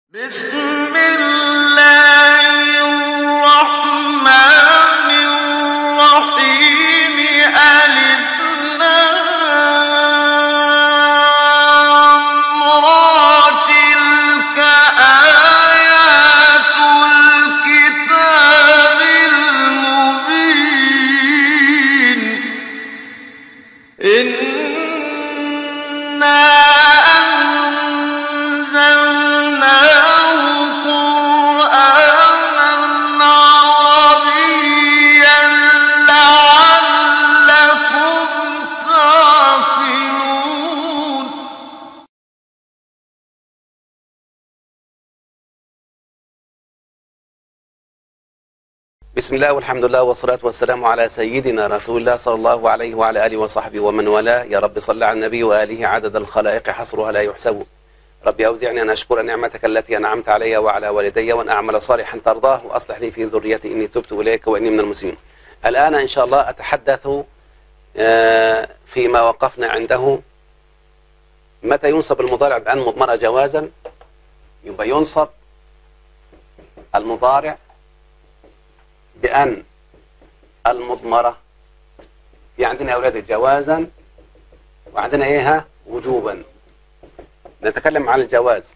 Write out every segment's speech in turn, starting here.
بسم الله الرحمن الرحيم ألف لام را تلك آيات الكتاب المبين إنا أنزلناه قرآنا عربيا لعلكم تعقلون بسم الله والحمد لله والصلاة والسلام على سيدنا رسول الله صلى الله عليه وعلى آله وصحبه ومن والاه يا رب صل على النبي وآله عدد الخلائق حصرها لا يحسب ربي أوزعني أن أشكر نعمتك التي أنعمت علي وعلى والدي وأن أعمل صالحا ترضاه وأصلح لي في ذريتي إني تبت إليك وإني من المسلمين الآن إن شاء الله أتحدث آه، فيما وقفنا عنده متى ينصب المضارع بأن مضمرة جوازا يبقى ينصب المضارع بأن المضمرة في عندنا يا أولاد جوازا وعندنا إيه ها؟ وجوبا نتكلم عن الجواز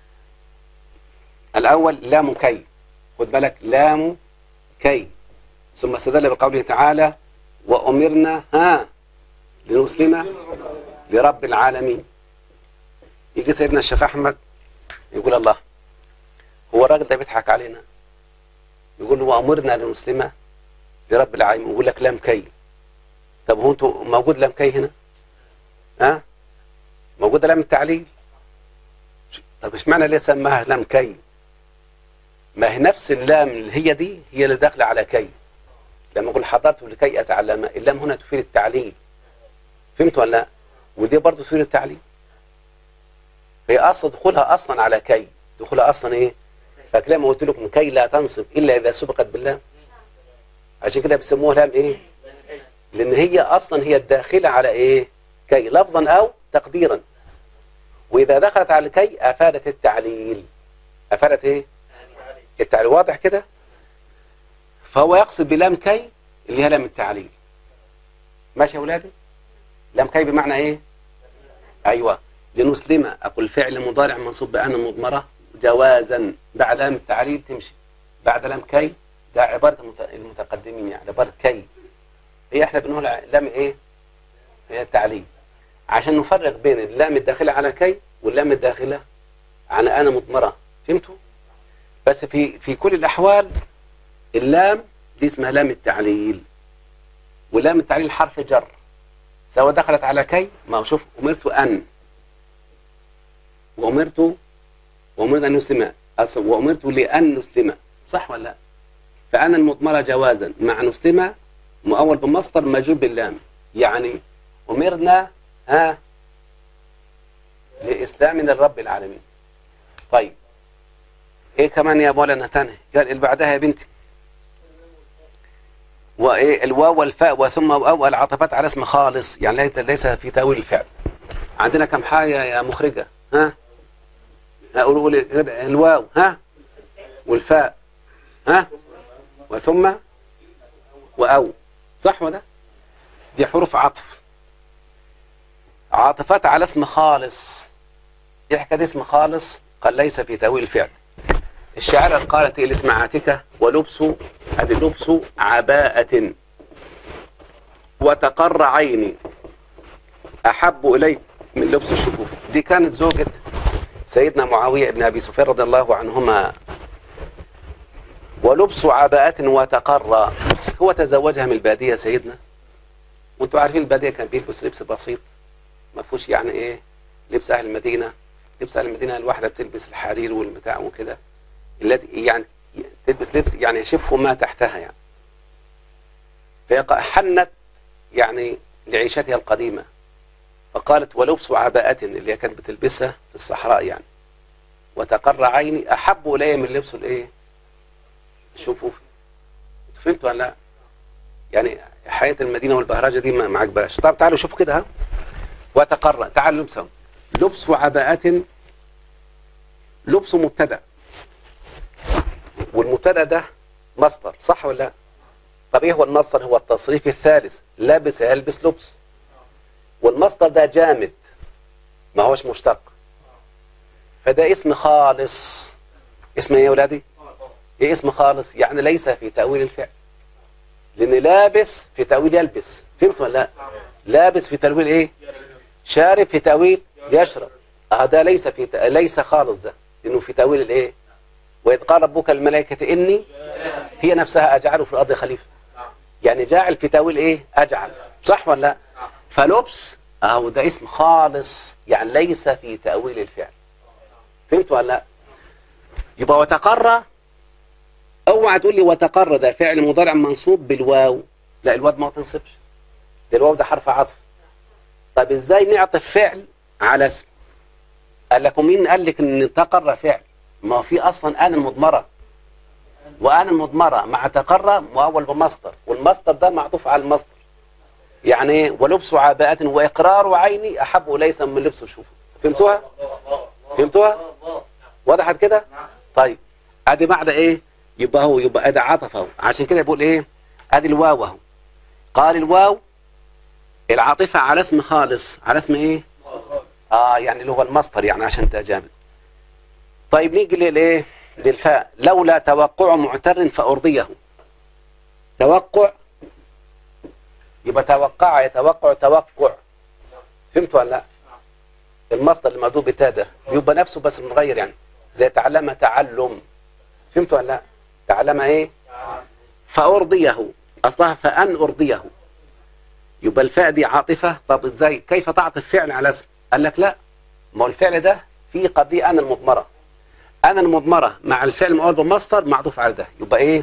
الأول لام كي خد بالك لام كي ثم استدل بقوله تعالى وأمرنا ها لنسلم لرب العالمين يجي سيدنا الشيخ أحمد يقول الله هو الراجل ده بيضحك علينا يقول له وأمرنا لنسلم لرب العالمين يقول لك لام كي طب هو انتوا موجود لام كي هنا ها موجودة لام التعليل طب اشمعنى ليه سماها لام كي ما هي نفس اللام اللي هي دي هي اللي داخله على كي لما اقول حضرت لكي اتعلم اللام هنا تفيد التعليل فهمت ولا لا ودي برضه تفيد التعليل هي اصلا دخولها اصلا على كي دخولها اصلا ايه فاكر ما قلت لكم كي لا تنصب الا اذا سبقت باللام عشان كده بيسموها لام ايه لان هي اصلا هي الداخله على ايه كي لفظا او تقديرا واذا دخلت على كي افادت التعليل افادت ايه التعليل واضح كده فهو يقصد بلام كي اللي هي لام التعليل ماشي يا اولادي لام كي بمعنى ايه ايوه لنسلم اقول فعل مضارع منصوب بان مضمره جوازا بعد لام التعليل تمشي بعد لام كي ده عباره المت- المتقدمين يعني عباره كي هي احنا بنقول لام ايه هي التعليل عشان نفرق بين اللام الداخله على كي واللام الداخله على انا مضمره فهمتوا بس في في كل الاحوال اللام دي اسمها لام التعليل ولام التعليل حرف جر سواء دخلت على كي ما هو شوف امرت ان وامرت وامرت ان نسلم أص- وامرت لان نسلم صح ولا لا فانا المضمره جوازا مع نسلم مؤول بمصدر مجرور باللام يعني امرنا ها لاسلامنا لرب العالمين طيب ايه كمان يا مولانا تاني قال اللي بعدها يا بنتي وايه الواو والفاء وثم واو العاطفات على اسم خالص يعني ليس- ليس في تاويل الفعل عندنا كم حاجه يا مخرجه ها اقول قولي كده، الواو ها والفاء ها وثم واو صح ولا دي حروف عطف عاطفات على اسم خالص ايه حكايه اسم خالص قال ليس في تاويل الفعل الشاعرة قالت الاسم عاتكة ولبس ادي لبس عباءة وتقر عيني احب اليك من لبس الشكوك دي كانت زوجة سيدنا معاوية بن ابي سفيان رضي الله عنهما ولبس عباءة وتقر هو تزوجها من البادية سيدنا وانتوا عارفين البادية كان بيلبس لبس بسيط ما فيهوش يعني ايه لبس اهل المدينة لبس اهل المدينة الواحدة بتلبس الحرير والبتاع وكده التي يعني تلبس لبس يعني يشف ما تحتها يعني فهي حنت يعني لعيشتها القديمة فقالت ولبس عباءة اللي هي كانت بتلبسها في الصحراء يعني وتقر عيني أحب إلي من لبس الإيه؟ شوفوا فهمتوا ولا لا؟ يعني حياة المدينة والبهرجة دي ما ما عجبهاش طب تعالوا شوفوا كده ها وتقر تعالوا لبسهم لبس عباءة لبس مبتدا والمبتدا ده مصدر صح ولا لا طب ايه هو المصدر هو التصريف الثالث لبس يلبس لبس والمصدر ده جامد ما هوش مشتق فده اسم خالص اسم ايه يا ولادي ايه اسم خالص يعني ليس في تأويل الفعل لان لابس في تأويل يلبس فهمت ولا لا لابس في تأويل ايه شارب في تأويل يشرب هذا ليس في ت... ليس خالص ده لانه في تأويل الايه وإذ قال ربك الملائكة إني هي نفسها أجعله في الأرض خليفة يعني جاعل في تأويل إيه أجعل صح ولا لا فلبس أهو ده اسم خالص يعني ليس في تأويل الفعل فهمت ولا لا يبقى وتقر اوعى تقول لي وتقر ده فعل مضارع منصوب بالواو لا الواو ما تنصبش ده الواو ده حرف عطف طب ازاي نعطف فعل على اسم قال لك ومين قال لك ان تقر فعل ما هو في اصلا ان المضمره وان المضمره مع تقر مؤول بمصدر والمصدر ده معطوف على المصدر يعني ايه ولبس عباءة واقرار عيني احب ليس من لبس شوفه فهمتوها فهمتوها وضحت كده طيب ادي بعد ايه يبقى هو يبقى ادي عطف اهو عشان كده بيقول ايه ادي الواو اهو قال الواو العاطفه على اسم خالص على اسم ايه اه يعني اللي هو المصدر يعني عشان تجامل طيب نيجي للايه للفاء لولا توقع معتر فارضيه توقع يبقى توقع يتوقع توقع فهمت ولا لا المصدر اللي مدوب بتاء ده بيبقى نفسه بس متغير يعني زي تعلم تعلم فهمت ولا لا تعلم ايه فارضيه اصلها فان ارضيه يبقى الفاء دي عاطفه طب ازاي كيف تعطف فعل على اسم قال لك لا ما هو الفعل ده في قبليه ان المضمره ان المضمره مع الفعل المؤول بالمصدر معطوف على ده يبقى ايه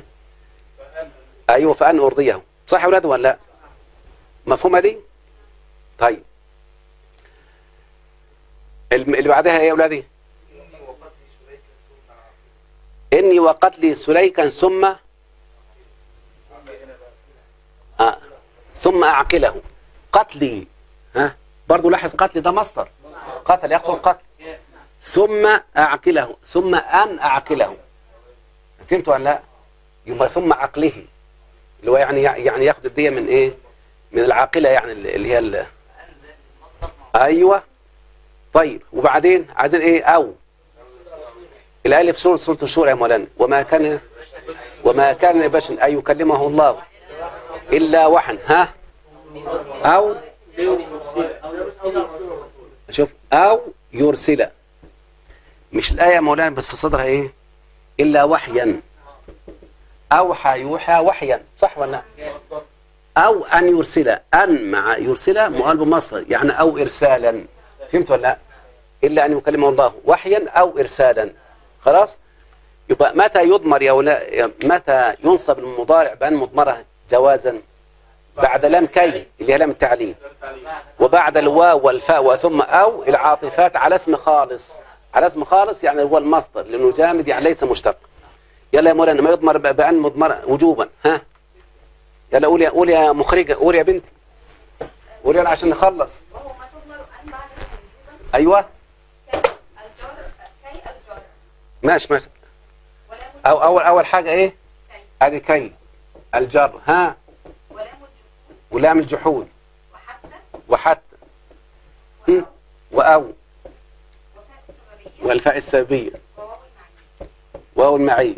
ايوه فان ارضيه صح يا ولاد ولا لا مفهومه دي طيب الم- اللي بعدها ايه يا ولادي اني وقتلي سليكا ثم آه. ثم اعقله قتلي ها برضو لاحظ قتلي ده مصدر قتل يقتل قتل ثم اعقله ثم ان اعقله فهمت ولا لا يبقى ثم عقله اللي هو يعني يعني ياخد الديه من ايه من العاقله يعني اللي هي ال- ايوه طيب وبعدين عايزين ايه او الالف سوره سوره الشورى يا مولانا وما كان وما كان لبشر ان يكلمه الله الا وحن ها او شوف او يرسل مش الايه يا مولانا بس في صدرها ايه الا وحيا اوحى يوحى وحيا صح ولا لا او ان يرسل ان مع يرسل مؤال بمصدر يعني او ارسالا فهمت ولا لا الا ان يكلمه الله وحيا او ارسالا خلاص يبقى متى يضمر يا ولا متى ينصب المضارع بان مضمره جوازا بعد لام كي اللي هي لام التعليم وبعد الواو والفاء وثم او العاطفات على اسم خالص على اسم خالص يعني هو المصدر لانه جامد يعني ليس مشتق يلا يا مولانا ما يضمر ب- بان مضمر وجوبا ها يلا قول يا قول يا مخرجه قول يا بنتي قول يلا عشان نخلص وهو ما تضمر أن بعد الوجوبا ايوه كي الجر كي الجر ماشي ماشي ولام أو أول أول حاجة إيه؟ كي هذه كي الجر ها ولام الجحود ولام الجحود وحتى وحتى هم، وأو وفاء السببية والفاء السببية وواو المعنى واو المعية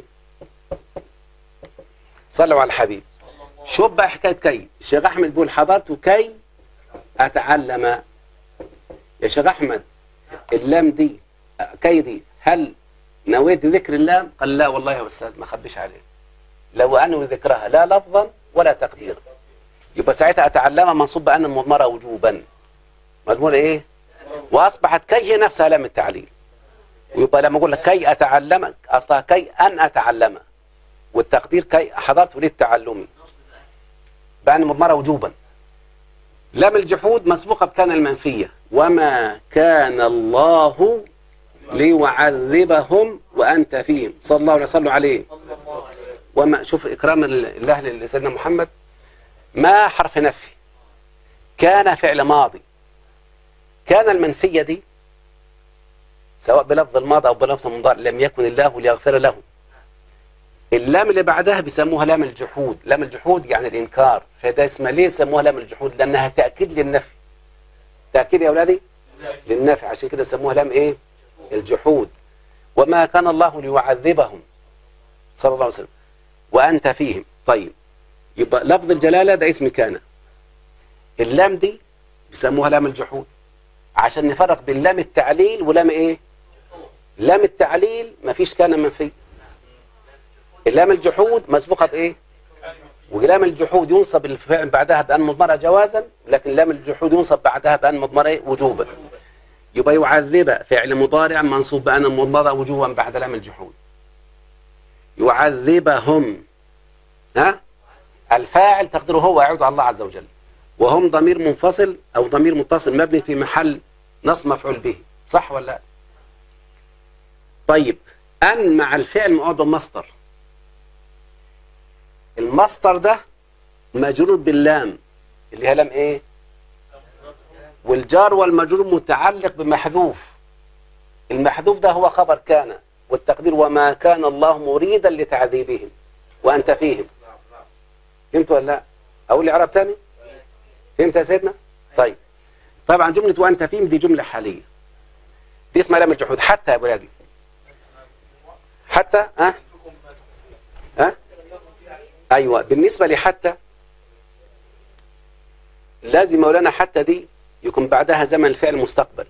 صلوا على الحبيب شوف بقى حكاية كي الشيخ أحمد بيقول حضرت كي أتعلم يا شيخ أحمد اللام دي كي دي هل نويت ذكر اللام قال لا والله يا أستاذ ما خبيش عليه لو أنوي ذكرها لا لفظا ولا تقديرا يبقى ساعتها أتعلم منصوب بأن المضمرة وجوبا مضمون إيه وأصبحت كي هي نفسها لام التعليل ويبقى لما اقول لك كي اتعلم اصلها كي ان اتعلم والتقدير كي حضرت للتعلم بان مضمره وجوبا لام الجحود مسبوقه بكان المنفيه وما كان الله ليعذبهم وانت فيهم صلى الله عليه وسلم عليه وما شوف اكرام الله لسيدنا محمد ما حرف نفي كان فعل ماضي كان المنفيه دي سواء بلفظ الماضي او بلفظ المضارع لم يكن الله ليغفر له اللام اللي بعدها بيسموها لام الجحود لام الجحود يعني الانكار فده اسمها ليه سموها لام الجحود لانها تاكيد للنفي تاكيد يا اولادي للنفي عشان كده سموها لام ايه الجحود وما كان الله ليعذبهم صلى الله عليه وسلم وانت فيهم طيب يبقى لفظ الجلاله ده اسم كان اللام دي بيسموها لام الجحود عشان نفرق بين لام التعليل ولام ايه لام التعليل مفيش كان منفي اللام الجحود مسبوقه بايه ولام الجحود ينصب الفعل بعدها بان مضمره جوازا لكن لام الجحود ينصب بعدها بان مضمره إيه؟ وجوبا يبقى يعذب فعل مضارع منصوب بان مضمره وجوبا بعد لام الجحود يعذبهم ها الفاعل تقديره هو يعود على الله عز وجل وهم ضمير منفصل او ضمير متصل مبني في محل نصب مفعول به صح ولا لا طيب ان مع الفعل مؤدى مصدر المصدر ده مجرور باللام اللي هي لام ايه والجار والمجرور متعلق بمحذوف المحذوف ده هو خبر كان والتقدير وما كان الله مريدا لتعذيبهم وانت فيهم فهمت ولا لا اقول لي عرب تاني فهمت يا سيدنا طيب طبعا جمله وانت فيهم دي جمله حاليه دي اسمها لام الجحود حتى يا ولادي حتى ها ها ايوه بالنسبه لحتى لازم مولانا حتى دي يكون بعدها زمن الفعل مستقبل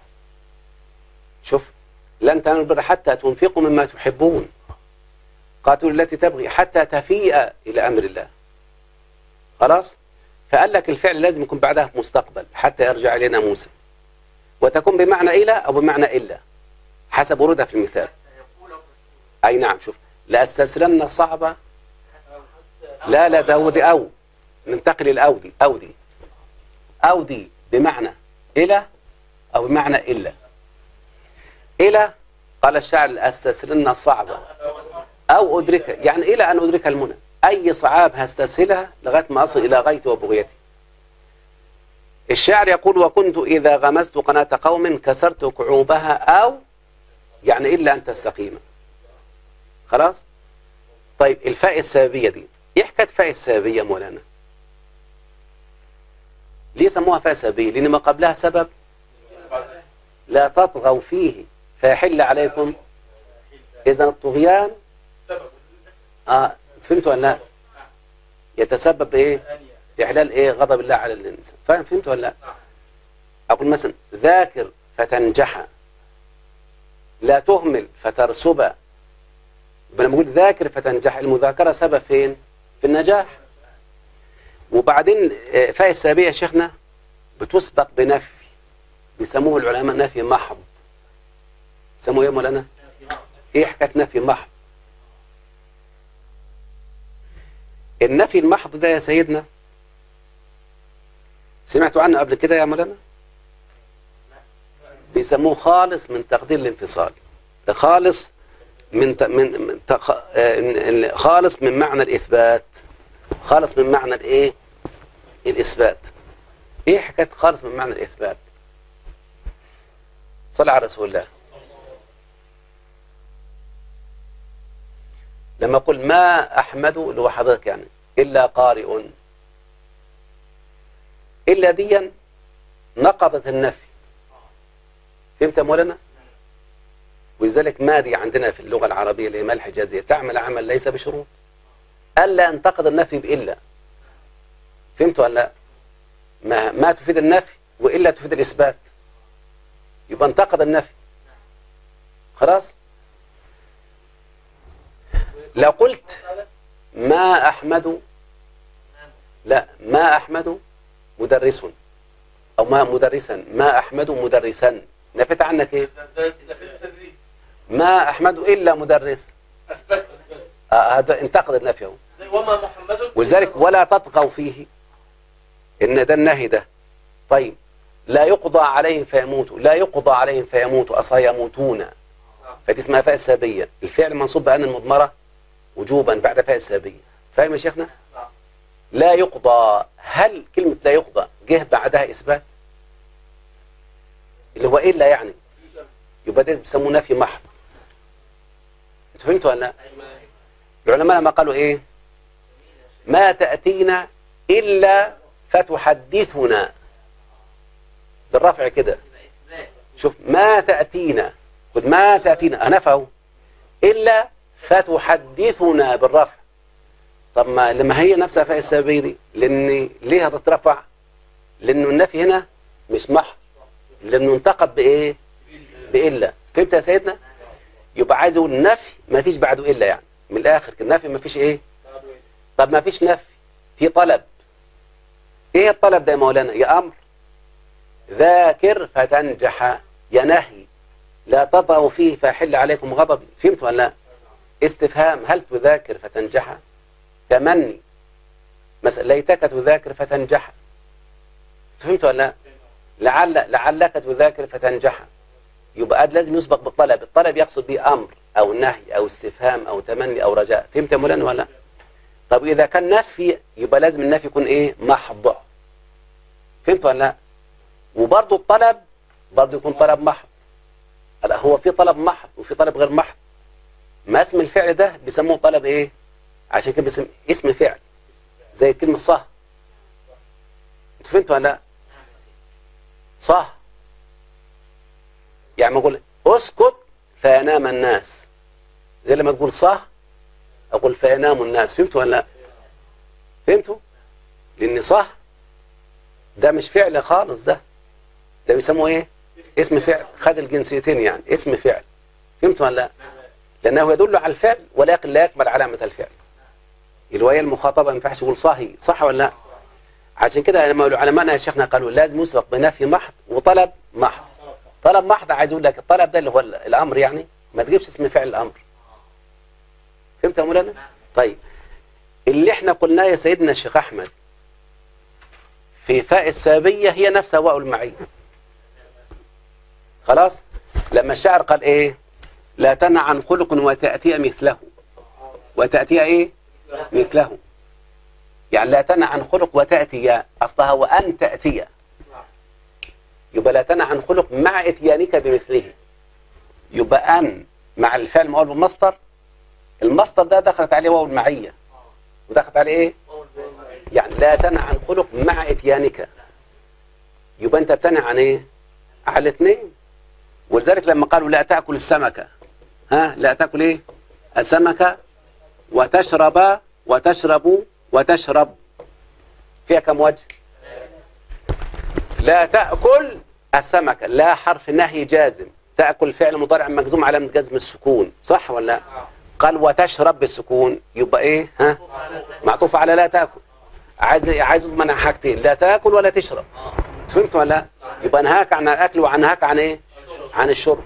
شوف لن تنالوا البر حتى تنفقوا مما تحبون قاتلوا التي تبغي حتى تفيء الى امر الله خلاص فقال لك الفعل لازم يكون بعدها في مستقبل حتى يرجع الينا موسى وتكون بمعنى الى او بمعنى الا حسب ورودها في المثال اي نعم شوف لاستسلمنا صعبه لا لا ده هو دي او ننتقل الاودي اودي اودي بمعنى الى او بمعنى الا الى قال الشاعر استسلمنا صعبه او ادرك يعني الى ان ادرك المنى اي صعاب هستسهلها لغايه ما اصل الى غايتي وبغيتي الشاعر يقول وكنت اذا غمست قناه قوم كسرت كعوبها او يعني الا ان تستقيم خلاص طيب الفاء السببيه دي ايه حكايه فاء السببيه مولانا ليه سموها فاء سببيه لان ما قبلها سبب لا تطغوا فيه فيحل عليكم اذا الطغيان اه فهمتوا ولا لا يتسبب ايه احلال ايه غضب الله على الانسان فاهم فهمت ولا لا اقول مثلا ذاكر فتنجح لا تهمل فترسب يبقى لما اقول ذاكر فتنجح المذاكره سبب فين في النجاح وبعدين آه، فاء السببيه يا شيخنا بتسبق بنفي بيسموه العلماء نفي محض سموه ايه يا مولانا ايه حكايه نفي محض النفي المحض ده يا سيدنا سمعتوا عنه قبل كده يا مولانا بيسموه خالص من تقدير الانفصال خالص من ت... من من تخ... آه، إن- إن- خالص من معنى الاثبات خالص من معنى الايه الاثبات ايه حكايه خالص من معنى الاثبات صلى على رسول الله لما اقول ما احمد اللي هو حضرتك يعني الا قارئ الا ديا نقضت النفي فهمت يا مولانا ولذلك ما دي عندنا في اللغه العربيه اللي هي ما الحجازيه تعمل عمل ليس بشروط الا ينتقد النفي بالا فهمت ولا لا ما ما تفيد النفي والا تفيد الاثبات يبقى انتقد النفي خلاص لو قلت ما احمد لا ما احمد مدرس او ما مدرسا ما احمد مدرسا نفيت عنك ايه ما احمد الا مدرس آه هذا انتقد النفي اهو وما محمد ولذلك ولا تطغوا فيه ان ده النهي ده طيب لا يقضى عليهم فيموتوا لا يقضى عليهم فيموتوا اصلا يموتون فدي اسمها فاء السببيه الفعل منصوب بان المضمره وجوبا بعد فاء السببيه فاهم يا شيخنا لا يقضى هل كلمه لا يقضى جه بعدها اثبات اللي هو الا يعني يبقى ده بيسموه نفي محض انتوا فهمتوا ولا لا؟ العلماء لما قالوا ايه ما تأتينا إلا فتحدثنا بالرفع كده شوف ما تأتينا قد ما تأتينا أنفه إلا فتحدثنا بالرفع طب ما لما هي نفسها فاء السببية دي لأن ليه هتترفع لأنه النفي هنا مش محض لأنه انتقد بإيه بإلا فهمت يا سيدنا يبقى عايز يقول نفي ما فيش بعده إلا يعني من الآخر كده نفي ما فيش إيه طب ما فيش نفي في طلب ايه الطلب ده يا مولانا يا امر ذاكر فتنجح يا نهي لا تطغوا فيه فيحل عليكم غضبي فهمت ولا لا استفهام هل تذاكر فتنجح تمني مثلا ليتك تذاكر فتنجح فهمت ولا لا لعل لعلك تذاكر فتنجح يبقى قد لازم يسبق بالطلب الطلب يقصد به امر او نهي او استفهام او تمني او رجاء فهمت يا مولانا ولا لا طب إذا كان نفي يبقى لازم النفي يكون إيه محض فهمت ولا لا وبرضه الطلب برضه يكون طلب محض لا هو في طلب محض وفي طلب غير محض ما اسم الفعل ده بيسموه طلب إيه عشان كده بيسم اسم فعل زي كلمة صح انت فهمت ولا لا صح يعني ما اقول اسكت فينام الناس زي لما تقول صح أقول فينام الناس فهمتوا ولا لا فهمتوا لأن صح ده مش فعل خالص ده ده بيسموه ايه اسم فعل خد الجنسيتين يعني اسم فعل فهمتوا ولا لا لأنه يدل على الفعل ولكن لا يقبل علامة الفعل الرواية المخاطبة ما ينفعش يقول صحي صح ولا لا عشان كده لما علماءنا يا شيخنا قالوا لازم يسبق بنفي محض وطلب محض طلب محض عايز اقول لك الطلب ده اللي هو الامر يعني ما تجيبش اسم فعل الامر فهمت يا مولانا طيب اللي احنا قلناه يا سيدنا الشيخ احمد في فاء السابية هي نفسها واو المعية خلاص لما الشاعر قال ايه لا تنع عن خلق وتأتي مثله وتأتي ايه مثله يعني لا تنع عن خلق وتأتي أصلها وأن تأتي يبقى لا تنع عن خلق مع إتيانك بمثله يبقى أن مع الفعل المؤول بالمصدر المصدر ده دخلت عليه واو المعية ودخلت عليه ايه يعني لا تنع عن خلق مع اتيانك يبقى انت بتنع عن ايه على الاثنين ولذلك لما قالوا لا تاكل السمكه ها لا تاكل ايه السمكه وتشرب وتشرب وتشرب فيها كم وجه لا تاكل السمكه لا حرف نهي جازم تاكل فعل مضارع مجزوم علامه جزم السكون صح ولا لا قال وتشرب بالسكون يبقى ايه ها معطوف على لا تاكل عايز عايز اضمن حاجتين لا تاكل ولا تشرب فهمت ولا لا يبقى انهاك عن الاكل وعنهاك عن ايه عن الشرب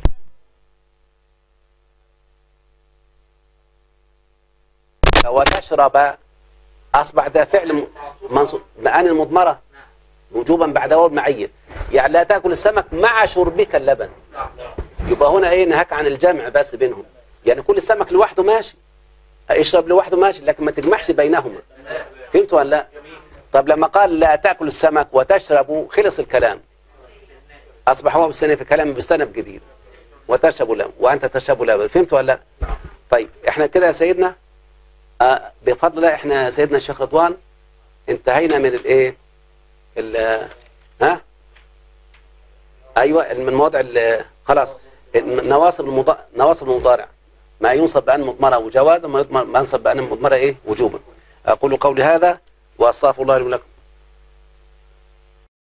وتشرب اصبح ده فعل منصوب معاني المضمره وجوبا بعد واو المعيه يعني لا تاكل السمك مع شربك اللبن يبقى هنا ايه نهاك عن الجمع بس بينهم يعني كل سمك لوحده ماشي اشرب لوحده ماشي لكن ما تجمعش بينهما فهمت ولا لا طب لما قال لا تاكل السمك وتشرب خلص الكلام اصبح هو بالسنه في كلام بسنب جديد وتشرب لا وانت تشرب لا فهمت ولا لا طيب احنا كده يا سيدنا آه بفضل الله احنا سيدنا الشيخ رضوان انتهينا من الايه ال ها ايوه من مواضع ال- خلاص نواصب المضارع نواصب المضارع ما ينصب بأن مضمرة وجوازا ما يضمر- ما ينصب بأن مضمرة ايه وجوبا اقول قولي هذا واستغفر الله لي ولكم